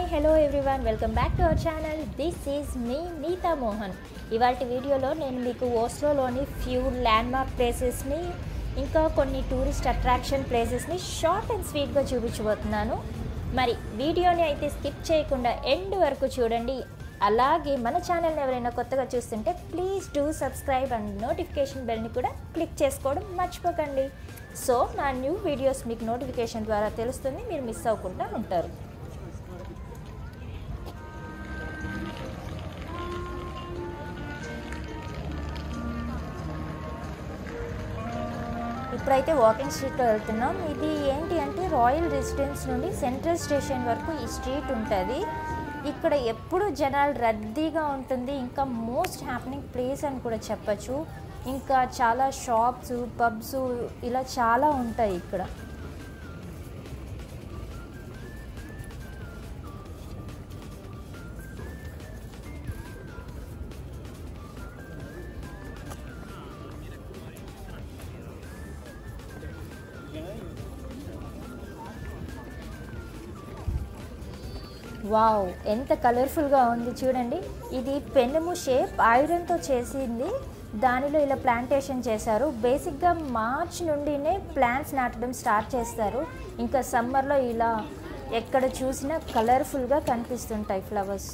Hello everyone welcome back to our channel this is me Neeta Mohan ఇవాటి వీడియోలో నేను మీకు ఓస్లోలోని ఫ్యూ ల్యాండ్మార్క్ ప్లేసెస్ని ఇంకా కొన్ని టూరిస్ట్ అట్రాక్షన్ ప్లేసెస్ని షార్ట్ అండ్ స్వీట్గా చూపించబోతున్నాను మరి వీడియోని అయితే స్కిప్ చేయకుండా ఎండ్ వరకు చూడండి అలాగే మన ఛానల్ని ఎవరైనా కొత్తగా చూస్తుంటే please do subscribe and notification బెల్ని కూడా క్లిక్ చేసుకోవడం మర్చిపోకండి సో నా న్యూ వీడియోస్ మీకు నోటిఫికేషన్ ద్వారా తెలుస్తుంది మీరు మిస్ అవ్వకుండా ఉంటారు ఇప్పుడైతే వాకింగ్ స్ట్రీట్లో వెళ్తున్నాం ఇది ఏంటి అంటే రాయల్ రెసిడెన్స్ నుండి సెంట్రల్ స్టేషన్ వరకు ఈ స్ట్రీట్ ఉంటుంది ఇక్కడ ఎప్పుడు జనాలు రద్దీగా ఉంటుంది ఇంకా మోస్ట్ హ్యాపెనింగ్ ప్లేస్ అని కూడా చెప్పచ్చు ఇంకా చాలా షాప్స్ పబ్స్ ఇలా చాలా ఉంటాయి ఇక్కడ వావ్ ఎంత కలర్ఫుల్గా ఉంది చూడండి ఇది పెనుము షేప్ ఐరన్తో చేసింది దానిలో ఇలా ప్లాంటేషన్ చేశారు బేసిక్గా మార్చ్ నుండినే ప్లాంట్స్ నాటడం స్టార్ట్ చేస్తారు ఇంకా సమ్మర్లో ఇలా ఎక్కడ చూసినా కలర్ఫుల్గా కనిపిస్తుంటాయి ఫ్లవర్స్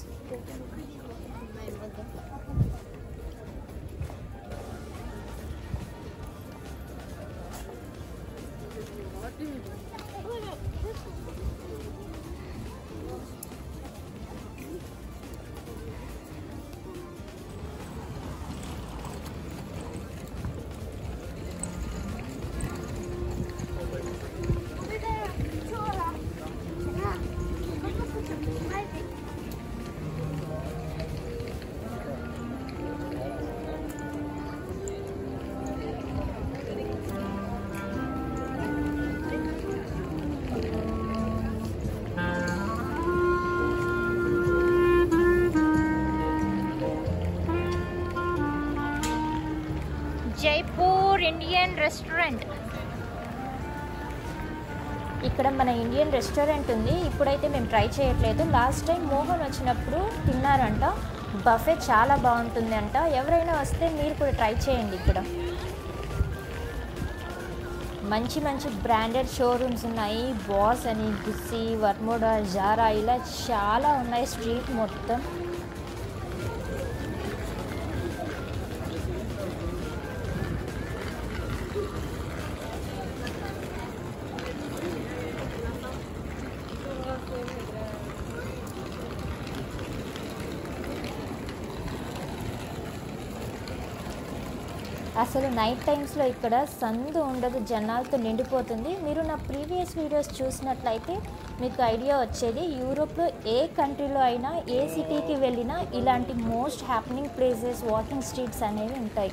జైపూర్ ఇండియన్ రెస్టారెంట్ ఇక్కడ మన ఇండియన్ రెస్టారెంట్ ఉంది ఇప్పుడైతే మేము ట్రై చేయట్లేదు లాస్ట్ టైం మోహన్ వచ్చినప్పుడు తిన్నారంట బఫే చాలా బాగుంటుంది అంట ఎవరైనా వస్తే మీరు కూడా ట్రై చేయండి ఇక్కడ మంచి మంచి బ్రాండెడ్ షోరూమ్స్ ఉన్నాయి బాస్ అని గుస్సీ వర్మోడా జారా ఇలా చాలా ఉన్నాయి స్ట్రీట్ మొత్తం అసలు నైట్ టైమ్స్లో ఇక్కడ సందు ఉండదు జనాలతో నిండిపోతుంది మీరు నా ప్రీవియస్ వీడియోస్ చూసినట్లయితే మీకు ఐడియా వచ్చేది యూరోప్లో ఏ కంట్రీలో అయినా ఏ సిటీకి వెళ్ళినా ఇలాంటి most happening places walking streets అనేవి ఉంటాయి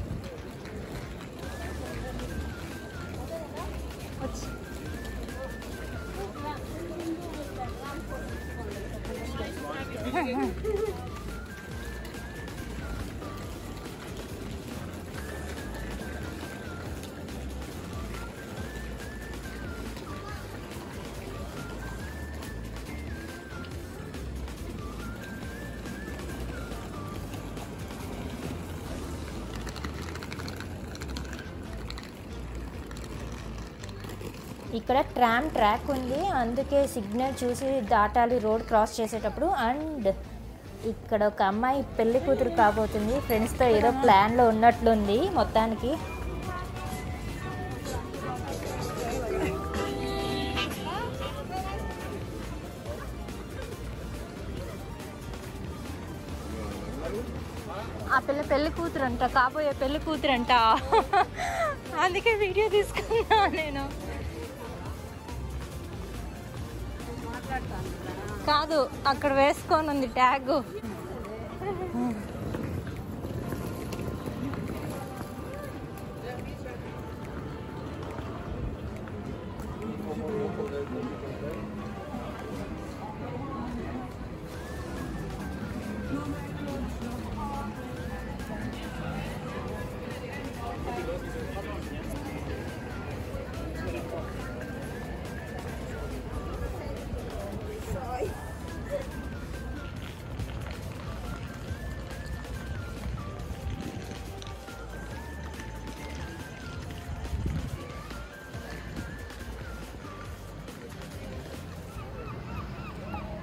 ఇక్కడ ట్రామ్ ట్రాక్ ఉంది అందుకే సిగ్నల్ చూసి దాటాలి రోడ్ క్రాస్ చేసేటప్పుడు అండ్ ఇక్కడ ఒక అమ్మాయి పెళ్లి కూతురు కాబోతుంది ఫ్రెండ్స్తో ఏదో ప్లాన్లో ఉన్నట్లుంది మొత్తానికి ఆ పిల్ల పెళ్లి కూతురు అంట కాబోయే పెళ్లి కూతురు అంట అందుకే వీడియో తీసుకున్నా నేను కాదు అక్కడ వేసుకొని ఉంది ట్యాగ్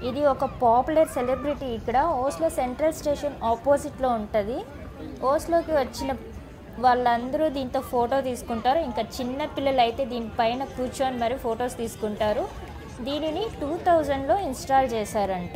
ఇది ఒక పాపులర్ సెలబ్రిటీ ఇక్కడ ఓస్లో సెంట్రల్ స్టేషన్ ఆపోజిట్లో ఉంటుంది ఓస్లోకి వచ్చిన వాళ్ళందరూ దీంతో ఫోటో తీసుకుంటారు ఇంకా చిన్న పిల్లలు అయితే దీనిపైన కూర్చొని మరి ఫొటోస్ తీసుకుంటారు దీనిని టూ థౌజండ్లో ఇన్స్టాల్ చేశారంట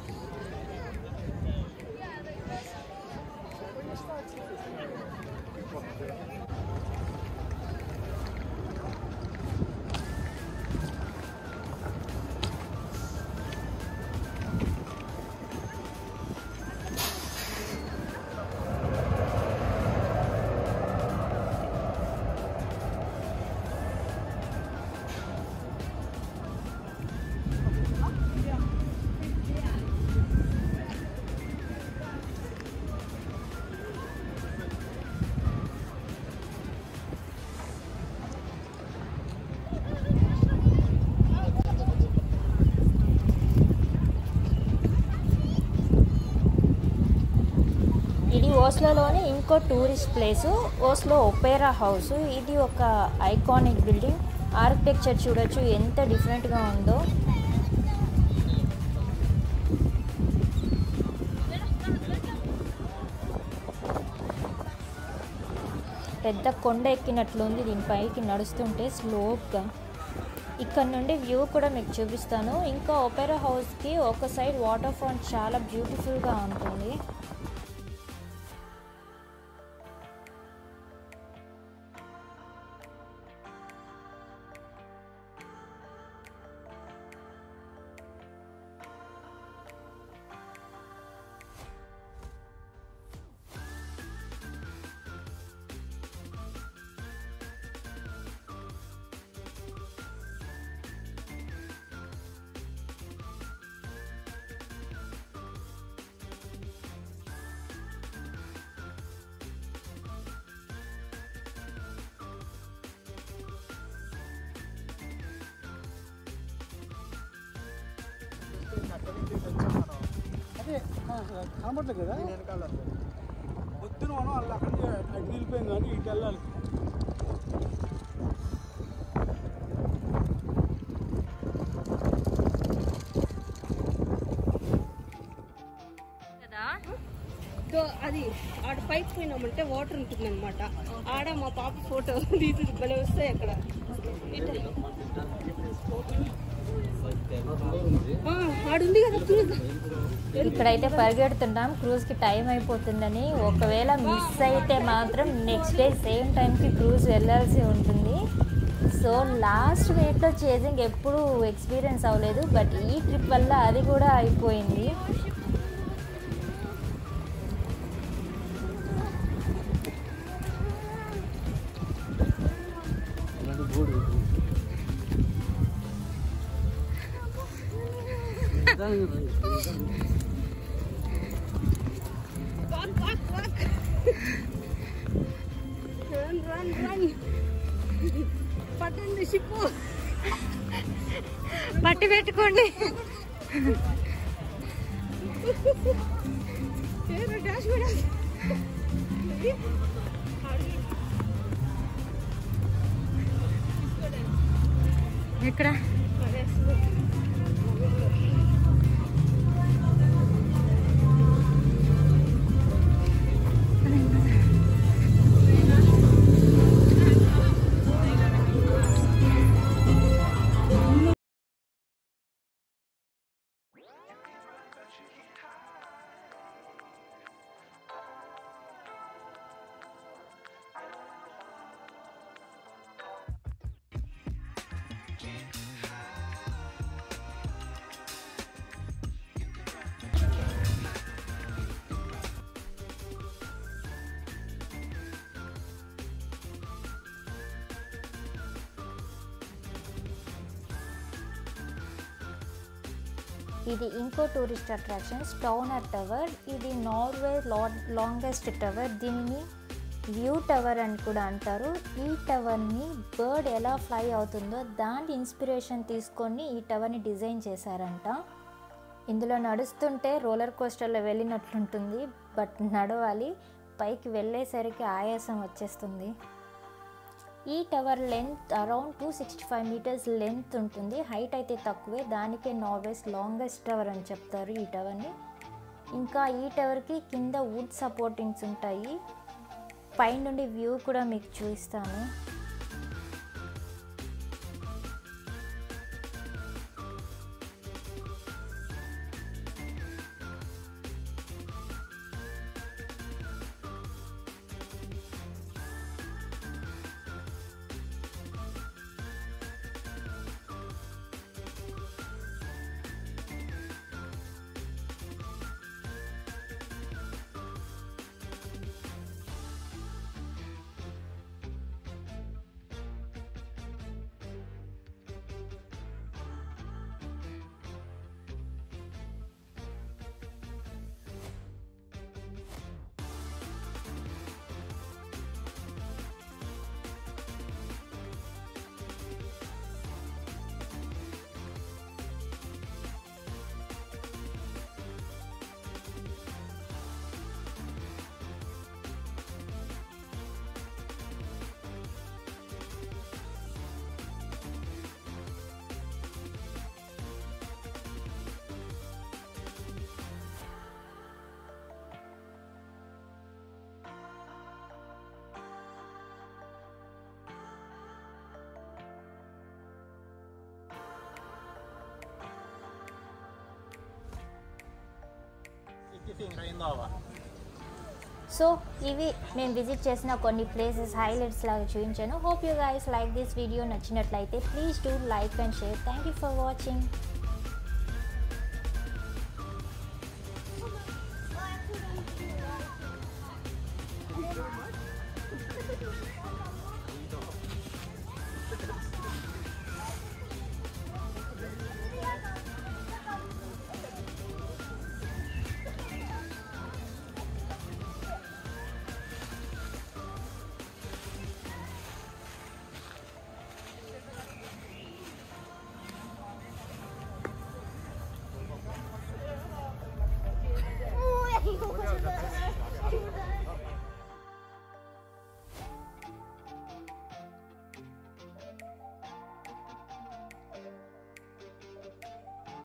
ఇది ఓస్లోలోని ఇంకో tourist place Oslo opera house ఇది ఒక ఐకానిక్ బిల్డింగ్ ఆర్కిటెక్చర్ చూడొచ్చు ఎంత డిఫరెంట్గా ఉందో పెద్ద కొండ ఎక్కినట్లుంది దీనిపైకి నడుస్తుంటే స్లోప్గా ఇక్కడ నుండి వ్యూ కూడా మీకు చూపిస్తాను ఇంకా ఒపేరా హౌస్కి ఒక సైడ్ వాటర్ ఫాల్ చాలా బ్యూటిఫుల్గా ఉంటుంది అదే కనబడలేదు కదా పొద్దున మనం అలా అక్కడికి అటు నిలిపోయాం కానీ ఇటు వెళ్ళాలి దో అది ఆడ పైకి పోయినామంటే వాటర్ ఉంటుంది అనమాట ఆడ మా పాప ఫోటో తీసి భలే వస్తాయి అక్కడ ఇటు. ఆ, ఆడుంది కదా చూడు ఇక్కడైతే పరిగెడుతున్నాం క్రూజ్కి టైం అయిపోతుందని ఒకవేళ మిస్ అయితే మాత్రం నెక్స్ట్ డే సేమ్ టైంకి క్రూజ్ వెళ్ళాల్సి ఉంటుంది సో లాస్ట్ మినిట్లో చేసింగ్ ఎప్పుడూ ఎక్స్పీరియన్స్ అవ్వలేదు బట్ ఈ ట్రిప్ వల్ల అది కూడా అయిపోయింది walk walk walk run run run పట్టండి షిప్పు పట్టి పెట్టుకోండి డాష్ కూడా ఎక్కడ ఇది ఇంకో టూరిస్ట్ అట్రాక్షన్ స్టౌనర్ టవర్ ఇది నార్వే లాంగెస్ట్ టవర్ దీనిని వ్యూ టవర్ అని కూడా అంటారు ఈ టవర్ని బర్డ్ ఎలా ఫ్లై అవుతుందో దాని ఇన్స్పిరేషన్ తీసుకొని ఈ టవర్ని డిజైన్ చేశారంట ఇందులో నడుస్తుంటే రోలర్ కోస్టర్లో వెళ్ళినట్లుంటుంది బట్ నడవాలి పైకి వెళ్ళేసరికి ఆయాసం వచ్చేస్తుంది ఈ tower length around two sixty five metres length ఉంటుంది హైట్ అయితే తక్కువే దానికే నార్వేస్ లాంగెస్ట్ టవర్ అని చెప్తారు ఈ టవర్ని ఇంకా ఈ టవర్కి కింద వుడ్ సపోర్టింగ్స్ ఉంటాయి పైనుండి వ్యూ కూడా మీకు చూపిస్తాను Iki fingra in Nava. So ఇవి మేము విజిట్ చేసిన కొన్ని ప్లేసెస్ హైలైట్స్ లాగా చూపించాను hope you guys like this video నచ్చినట్లయితే please do like and share thank you for watching